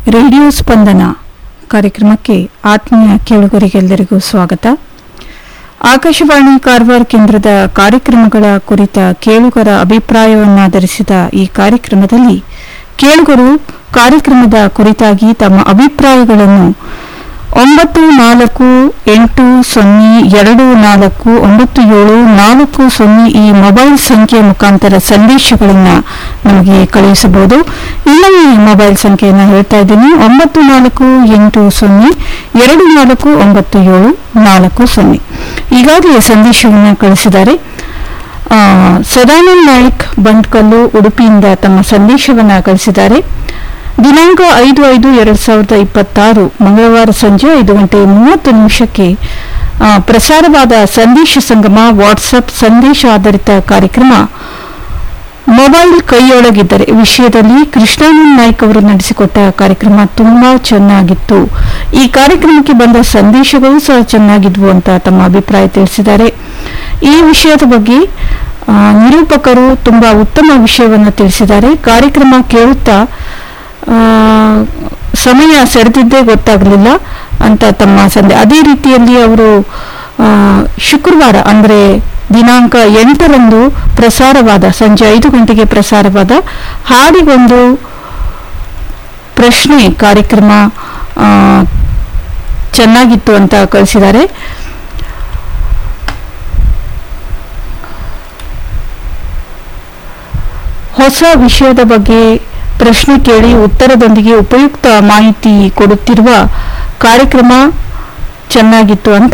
radio ಸ್ಪಂದನ ಕಾರ್ಯಕ್ರಮಕ್ಕೆ ಆತ್ಮೀಯ ಕೇಳುಗರಿಗೆಲ್ಲರಿಗೂ ಸ್ವಾಗತ ಆಕಾಶವಾಣಿ ಕಾರವಾರ ಕೇಂದ್ರದ ಕಾರ್ಯಕ್ರಮಗಳ ಕುರಿತ ಕೇಳುಗರ ಅಭಿಪ್ರಾಯವನ್ನಾಧರಿಸಿದ ಈ ಕಾರ್ಯಕ್ರಮದಲ್ಲಿ ಕೇಳುಗರು ಕಾರ್ಯಕ್ರಮದ ಕುರಿತಾಗಿ ತಮ್ಮ ಅಭಿಪ್ರಾಯಗಳನ್ನು ಒಂಬತ್ತು ನಾಲ್ಕು ಎಂಟು ಸೊನ್ನೆ ಎರಡು ನಾಲ್ಕು ಒಂಬತ್ತು ಏಳು ನಾಲ್ಕು ಸೊನ್ನೆ ಈ ಮೊಬೈಲ್ ಸಂಖ್ಯೆ ಮುಖಾಂತರ ಸಂದೇಶಗಳನ್ನು ನಮಗೆ ಕಳುಹಿಸಬಹುದು ಇನ್ನೊಮ್ಮೆ ಮೊಬೈಲ್ ಸಂಖ್ಯೆಯನ್ನು ಹೇಳ್ತಾ ಇದ್ದೀನಿ ಒಂಬತ್ತು ನಾಲ್ಕು ಎಂಟು ಸೊನ್ನೆ ಎರಡು ನಾಲ್ಕು ಒಂಬತ್ತು ಏಳು ನಾಲ್ಕು ಸೊನ್ನೆ ಈಗಾಗಲೇ ಸಂದೇಶವನ್ನು ಕಳಿಸಿದ್ದಾರೆ ಆ, ಸದಾನಂದ್ ನಾಯ್ಕ್ ಬಂಟ್ಕಲ್ಲು ಉಡುಪಿಯಿಂದ ತಮ್ಮ ಸಂದೇಶವನ್ನು ಕಳಿಸಿದ್ದಾರೆ ದಿನಾಂಕ ಐದು ಐದು ಎರಡ್ ಸಾವಿರದ ಇಪ್ಪತ್ತಾರು ಮಂಗಳವಾರ ಸಂಜೆ ಐದು ಗಂಟೆ ಮೂವತ್ತು ನಿಮಿಷಕ್ಕೆ ಆ, ಪ್ರಸಾರವಾದ ಸಂದೇಶ ಸಂಗಮ ವಾಟ್ಸಪ್ ಸಂದೇಶ ಆಧಾರಿತ ಕಾರ್ಯಕ್ರಮ ಮೊಬೈಲ್ ಕೈಯೊಳಗಿದ್ದರೆ ವಿಷಯದಲ್ಲಿ ಕೃಷ್ಣಾನಂದ್ ನಾಯ್ಕ್ ಅವರು ನಡೆಸಿಕೊಟ್ಟ ಕಾರ್ಯಕ್ರಮ ತುಂಬಾ ಚೆನ್ನಾಗಿತ್ತು ಈ ಕಾರ್ಯಕ್ರಮಕ್ಕೆ ಬಂದ ಸಂದೇಶಗಳು ಸಹ ಚೆನ್ನಾಗಿದ್ವು ಅಂತ ತಮ್ಮ ಅಭಿಪ್ರಾಯ ತಿಳಿಸಿದ್ದಾರೆ ಈ ವಿಷಯದ ಬಗ್ಗೆ ಆ, ನಿರೂಪಕರು ತುಂಬಾ ಉತ್ತಮ ವಿಷಯವನ್ನು ತಿಳಿಸಿದ್ದಾರೆ ಕಾರ್ಯಕ್ರಮ ಕೇಳುತ್ತಾ ಆ, ಸಮಯ ಸೆಳೆದಿದ್ದೇ ಗೊತ್ತಾಗಲಿಲ್ಲ ಅಂತ ತಮ್ಮ ಸಂದೆ ಅದೇ ರೀತಿಯಲ್ಲಿ ಅವರು ಆ, ಶುಕ್ರವಾರ ಅಂದರೆ ದಿನಾಂಕ ಎಂಟರಂದು ಪ್ರಸಾರವಾದ ಸಂಜೆ ಐದು ಗಂಟೆಗೆ ಪ್ರಸಾರವಾದ ಹಾಡಿಗೊಂದು ಪ್ರಶ್ನೆ ಕಾರ್ಯಕ್ರಮ ಆ, ಚೆನ್ನಾಗಿತ್ತು ಅಂತ ಕಳಿಸಿದ್ದಾರೆ ಹೊಸ ವಿಷಯದ ಬಗ್ಗೆ ಪ್ರಶ್ನೆ ಕೇಳಿ ಉತ್ತರದೊಂದಿಗೆ ಉಪಯುಕ್ತ ಮಾಹಿತಿ ಕೊಡುತ್ತಿರುವ ಕಾರ್ಯಕ್ರಮ ಚೆನ್ನಾಗಿತ್ತು ಅಂತ